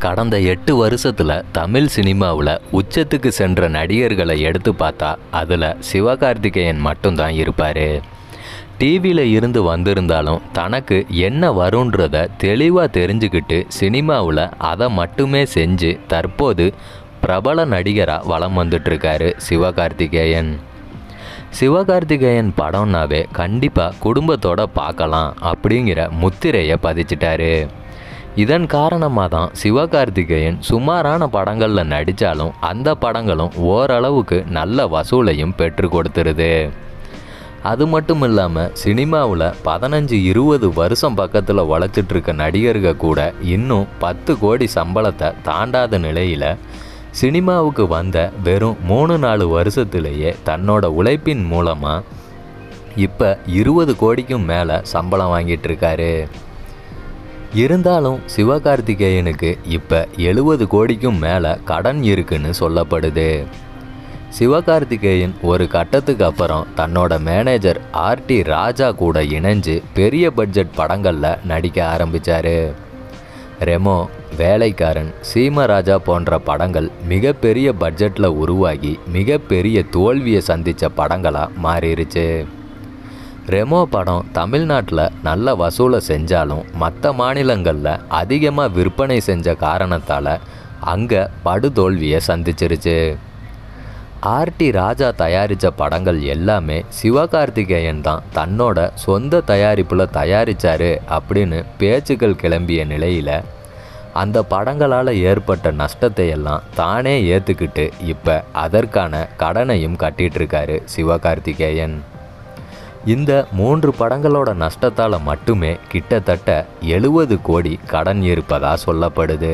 கடந்த எட்டு வருஷத்தில் தமிழ் சினிமாவில் உச்சத்துக்கு சென்ற நடிகர்களை எடுத்து பார்த்தா அதில் சிவகார்த்திகேயன் மட்டும்தான் இருப்பார் டிவியில் இருந்து வந்திருந்தாலும் தனக்கு என்ன வருன்றத தெளிவாக தெரிஞ்சுக்கிட்டு சினிமாவில் அதை மட்டுமே செஞ்சு தற்போது பிரபல நடிகராக வலம் வந்துட்டுருக்காரு சிவகார்த்திகேயன் சிவகார்த்திகேயன் படம்னாவே கண்டிப்பாக குடும்பத்தோட பார்க்கலாம் அப்படிங்கிற முத்திரையை பதிச்சிட்டாரு இதன் காரணமாக தான் சிவகார்த்திகேயன் சுமாரான படங்களில் நடித்தாலும் அந்த படங்களும் ஓரளவுக்கு நல்ல வசூலையும் பெற்று கொடுத்துருது அது மட்டும் இல்லாமல் சினிமாவில் பதினஞ்சு இருபது வருஷம் பக்கத்தில் உழைச்சிட்ருக்க நடிகர்கள் கூட இன்னும் பத்து கோடி சம்பளத்தை தாண்டாத நிலையில் சினிமாவுக்கு வந்த வெறும் மூணு நாலு வருஷத்துலேயே தன்னோட உழைப்பின் மூலமாக இப்போ இருபது கோடிக்கும் மேலே சம்பளம் வாங்கிட்டு இருக்காரு இருந்தாலும் சிவகார்த்திகேயனுக்கு இப்போ எழுபது கோடிக்கும் மேலே கடன் இருக்குன்னு சொல்லப்படுது சிவகார்த்திகேயன் ஒரு கட்டத்துக்கு அப்புறம் தன்னோட மேனேஜர் ஆர்டி ராஜா கூட இணைஞ்சு பெரிய பட்ஜெட் படங்களில் நடிக்க ஆரம்பித்தார் ரெமோ வேலைக்காரன் சீமராஜா போன்ற படங்கள் மிகப்பெரிய பட்ஜெட்டில் உருவாகி மிகப்பெரிய தோல்வியை சந்தித்த படங்களாக மாறிடுச்சு ரெமோ படம் தமிழ்நாட்டில் நல்ல வசூலை செஞ்சாலும் மற்ற மாநிலங்களில் அதிகமாக விற்பனை செஞ்ச காரணத்தால் அங்கே படுதோல்வியை சந்திச்சிருச்சு ஆர்டி ராஜா தயாரித்த படங்கள் எல்லாமே சிவகார்த்திகேயன் தான் தன்னோட சொந்த தயாரிப்பில் தயாரித்தார் அப்படின்னு பேச்சுக்கள் கிளம்பிய நிலையில் அந்த படங்களால் ஏற்பட்ட நஷ்டத்தை எல்லாம் தானே ஏற்றுக்கிட்டு இப்போ அதற்கான கடனையும் கட்டிட்டு இருக்காரு சிவகார்த்திகேயன் இந்த மூன்று படங்களோட நஷ்டத்தால் மட்டுமே கிட்டத்தட்ட எழுபது கோடி கடன் இருப்பதா சொல்லப்படுது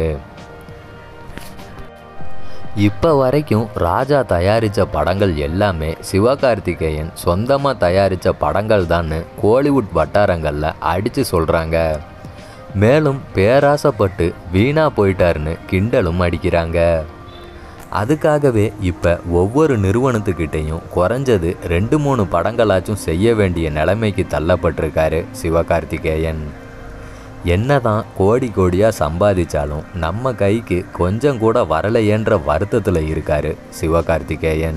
இப்போ வரைக்கும் ராஜா தயாரித்த படங்கள் எல்லாமே சிவகார்த்திகேயன் சொந்தமாக தயாரித்த படங்கள் தான்னு கோலிவுட் வட்டாரங்களில் அடித்து சொல்கிறாங்க மேலும் பேராசைப்பட்டு வீணாக போயிட்டாருன்னு கிண்டலும் அடிக்கிறாங்க அதுக்காகவே இப்போ ஒவ்வொரு நிறுவனத்துக்கிட்டேயும் குறைஞ்சது ரெண்டு மூணு படங்களாச்சும் செய்ய வேண்டிய நிலைமைக்கு தள்ளப்பட்டிருக்காரு சிவகார்த்திகேயன் என்னதான் கோடி கோடியாக சம்பாதிச்சாலும் நம்ம கைக்கு கொஞ்சம் கூட வரலையேன்ற வருத்தத்தில் இருக்காரு சிவகார்த்திகேயன்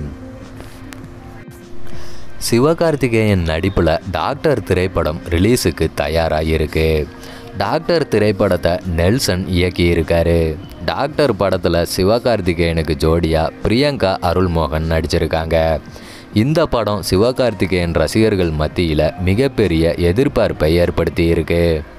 சிவகார்த்திகேயன் நடிப்பில் டாக்டர் திரைப்படம் ரிலீஸுக்கு தயாராக இருக்கு டாக்டர் திரைப்படத்தை நெல்சன் இயக்கியிருக்காரு டாக்டர் படத்தில் சிவகார்த்திகேயனுக்கு ஜோடியாக பிரியங்கா அருள்மோகன் நடிச்சிருக்காங்க இந்த படம் சிவகார்த்திகேயன் ரசிகர்கள் மத்தியில் மிகப்பெரிய எதிர்பார்ப்பை ஏற்படுத்தி இருக்கு